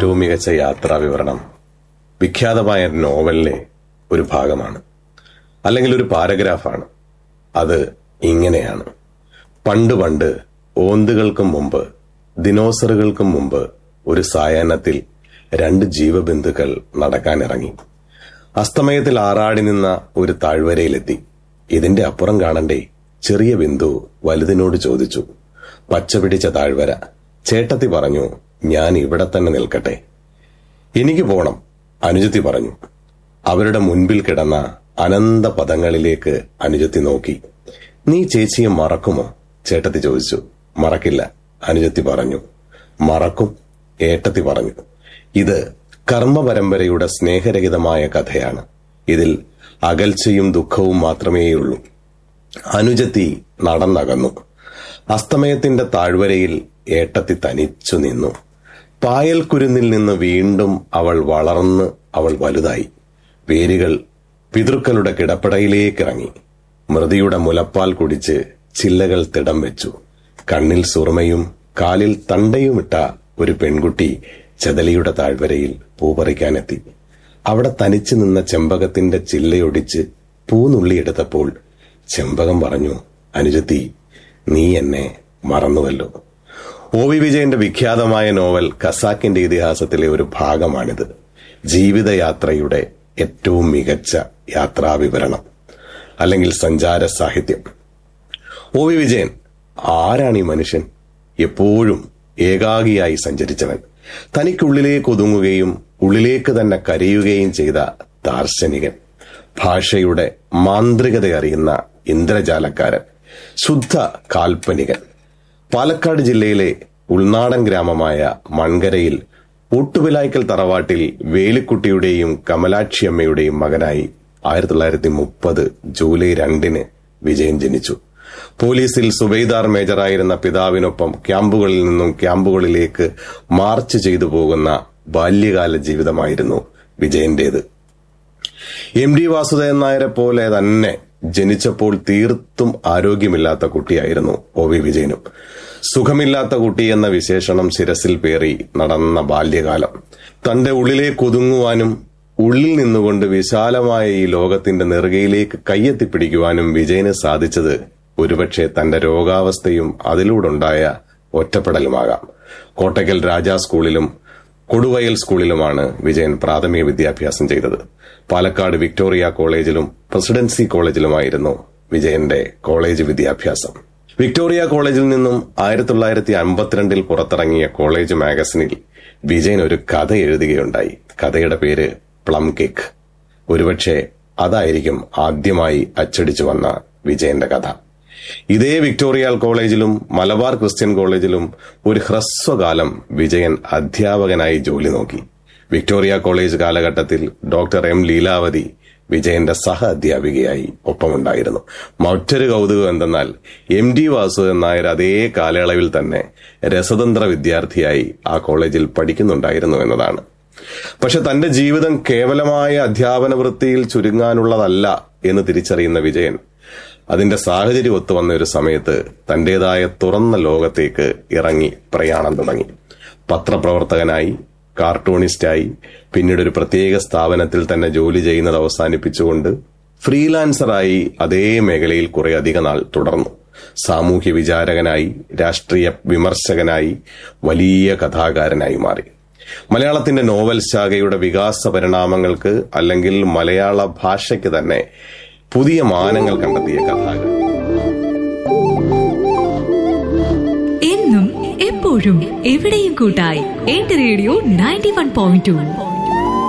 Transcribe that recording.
ഏറ്റവും മികച്ച യാത്രാ വിവരണം വിഖ്യാതമായ നോവലിലെ ഒരു ഭാഗമാണ് അല്ലെങ്കിൽ ഒരു പാരഗ്രാഫാണ് അത് ഇങ്ങനെയാണ് പണ്ട് പണ്ട് ഓന്തുകൾക്കും മുമ്പ് ദിനോസറുകൾക്കും മുമ്പ് ഒരു സായാഹ്നത്തിൽ രണ്ട് ജീവബിന്ദുക്കൾ നടക്കാനിറങ്ങി അസ്തമയത്തിൽ ആറാടി നിന്ന ഒരു താഴ്വരയിലെത്തി ഇതിന്റെ അപ്പുറം കാണണ്ടേ ചെറിയ ബിന്ദു വലുതിനോട് ചോദിച്ചു പച്ച പിടിച്ച താഴ്വര ചേട്ടത്തി പറഞ്ഞു ഞാൻ ഇവിടെ തന്നെ നിൽക്കട്ടെ എനിക്ക് പോണം അനുജത്തി പറഞ്ഞു അവരുടെ മുൻപിൽ കിടന്ന അനന്ത പദങ്ങളിലേക്ക് അനുജത്തി നോക്കി നീ ചേച്ചിയെ മറക്കുമോ ചേട്ടത്തി ചോദിച്ചു മറക്കില്ല അനുജത്തി പറഞ്ഞു മറക്കും ഏട്ടത്തി പറഞ്ഞു ഇത് കർമ്മ പരമ്പരയുടെ സ്നേഹരഹിതമായ കഥയാണ് ഇതിൽ അകൽച്ചയും ദുഃഖവും മാത്രമേയുള്ളൂ അനുജത്തി നടന്നകന്നു അസ്തമയത്തിന്റെ താഴ്വരയിൽ ഏട്ടത്തി തനിച്ചു നിന്നു പായൽക്കുരുന്നിൽ നിന്ന് വീണ്ടും അവൾ വളർന്ന് അവൾ വലുതായി വേരുകൾ പിതൃക്കളുടെ കിടപ്പടയിലേക്കിറങ്ങി മൃതിയുടെ മുലപ്പാൽ കുടിച്ച് ചില്ലകൾ തിടം വെച്ചു കണ്ണിൽ സുറുമയും കാലിൽ തണ്ടയുമിട്ട ഒരു പെൺകുട്ടി ചെതലിയുടെ താഴ്വരയിൽ പൂപറിക്കാനെത്തി അവിടെ തനിച്ചു നിന്ന ചെമ്പകത്തിന്റെ ചില്ലയൊടിച്ച് പൂനുള്ളിയെടുത്തപ്പോൾ ചെമ്പകം പറഞ്ഞു അനുജത്തി നീ എന്നെ മറന്നുവല്ലോ ഒ വി വിജയന്റെ വിഖ്യാതമായ നോവൽ ഖസാക്കിന്റെ ഇതിഹാസത്തിലെ ഒരു ഭാഗമാണിത് ജീവിതയാത്രയുടെ ഏറ്റവും മികച്ച യാത്രാവിവരണം അല്ലെങ്കിൽ സഞ്ചാര സാഹിത്യം ഒ വി വിജയൻ ആരാണ് ഈ മനുഷ്യൻ എപ്പോഴും ഏകാഗിയായി സഞ്ചരിച്ചവൻ തനിക്കുള്ളിലേക്ക് ഒതുങ്ങുകയും ഉള്ളിലേക്ക് തന്നെ കരയുകയും ചെയ്ത ദാർശനികൻ ഭാഷയുടെ മാന്ത്രികത അറിയുന്ന ഇന്ദ്രജാലക്കാരൻ ശുദ്ധ കാൽപ്പനികൻ പാലക്കാട് ജില്ലയിലെ ഉൾനാടൻ ഗ്രാമമായ മൺകരയിൽ ഊട്ടുവിലായ്ക്കൽ തറവാട്ടിൽ വേലിക്കുട്ടിയുടെയും കമലാക്ഷിയമ്മയുടെയും മകനായി ആയിരത്തി തൊള്ളായിരത്തി മുപ്പത് ജൂലൈ രണ്ടിന് വിജയൻ ജനിച്ചു പോലീസിൽ സുബൈദാർ മേജറായിരുന്ന പിതാവിനൊപ്പം ക്യാമ്പുകളിൽ നിന്നും ക്യാമ്പുകളിലേക്ക് മാർച്ച് ചെയ്തു പോകുന്ന ബാല്യകാല ജീവിതമായിരുന്നു വിജയന്റേത് എം ഡി വാസുദേവൻ നായരെ പോലെ തന്നെ ജനിച്ചപ്പോൾ തീർത്തും ആരോഗ്യമില്ലാത്ത കുട്ടിയായിരുന്നു ഒ വി വിജയനും സുഖമില്ലാത്ത കുട്ടി എന്ന വിശേഷണം ശിരസിൽ പേറി നടന്ന ബാല്യകാലം തന്റെ ഉള്ളിലേക്ക് ഒതുങ്ങുവാനും ഉള്ളിൽ നിന്നുകൊണ്ട് വിശാലമായ ഈ ലോകത്തിന്റെ നെറുകയിലേക്ക് കയ്യെത്തിപ്പിടിക്കുവാനും വിജയന് സാധിച്ചത് ഒരുപക്ഷെ തന്റെ രോഗാവസ്ഥയും അതിലൂടുണ്ടായ ഒറ്റപ്പെടലുമാകാം കോട്ടയ്ക്കൽ രാജാ സ്കൂളിലും കൊടുവയൽ സ്കൂളിലുമാണ് വിജയൻ പ്രാഥമിക വിദ്യാഭ്യാസം ചെയ്തത് പാലക്കാട് വിക്ടോറിയ കോളേജിലും പ്രസിഡൻസി കോളേജിലുമായിരുന്നു വിജയന്റെ കോളേജ് വിദ്യാഭ്യാസം വിക്ടോറിയ കോളേജിൽ നിന്നും ആയിരത്തി തൊള്ളായിരത്തി അമ്പത്തിരണ്ടിൽ പുറത്തിറങ്ങിയ കോളേജ് മാഗസിനിൽ വിജയൻ ഒരു കഥ എഴുതുകയുണ്ടായി കഥയുടെ പേര് പ്ലം കേക്ക് ഒരുപക്ഷെ അതായിരിക്കും ആദ്യമായി അച്ചടിച്ചു വന്ന വിജയന്റെ കഥ ഇതേ വിക്ടോറിയ കോളേജിലും മലബാർ ക്രിസ്ത്യൻ കോളേജിലും ഒരു ഹ്രസ്വകാലം വിജയൻ അധ്യാപകനായി ജോലി നോക്കി വിക്ടോറിയ കോളേജ് കാലഘട്ടത്തിൽ ഡോക്ടർ എം ലീലാവതി വിജയന്റെ സഹ അധ്യാപികയായി ഒപ്പമുണ്ടായിരുന്നു മറ്റൊരു കൗതുകം എന്തെന്നാൽ എം ഡി വാസുദേവൻ നായർ അതേ കാലയളവിൽ തന്നെ രസതന്ത്ര വിദ്യാർത്ഥിയായി ആ കോളേജിൽ പഠിക്കുന്നുണ്ടായിരുന്നു എന്നതാണ് പക്ഷെ തന്റെ ജീവിതം കേവലമായ അധ്യാപന വൃത്തിയിൽ ചുരുങ്ങാനുള്ളതല്ല എന്ന് തിരിച്ചറിയുന്ന വിജയൻ അതിന്റെ സാഹചര്യം ഒത്തുവന്ന ഒരു സമയത്ത് തന്റേതായ തുറന്ന ലോകത്തേക്ക് ഇറങ്ങി പ്രയാണം തുടങ്ങി പത്രപ്രവർത്തകനായി കാർട്ടൂണിസ്റ്റായി പിന്നീട് ഒരു പ്രത്യേക സ്ഥാപനത്തിൽ തന്നെ ജോലി ചെയ്യുന്നത് അവസാനിപ്പിച്ചുകൊണ്ട് ഫ്രീലാൻസറായി അതേ മേഖലയിൽ കുറെ അധിക നാൾ തുടർന്നു സാമൂഹ്യ വിചാരകനായി രാഷ്ട്രീയ വിമർശകനായി വലിയ കഥാകാരനായി മാറി മലയാളത്തിന്റെ നോവൽ ശാഖയുടെ വികാസ പരിണാമങ്ങൾക്ക് അല്ലെങ്കിൽ മലയാള ഭാഷയ്ക്ക് തന്നെ പുതിയ മാനങ്ങൾ കണ്ടെത്തിയ കഥാകാരൻ എന്നും എപ്പോഴും എവിടെയും കൂട്ടായി എന്റെ radio ninety one point to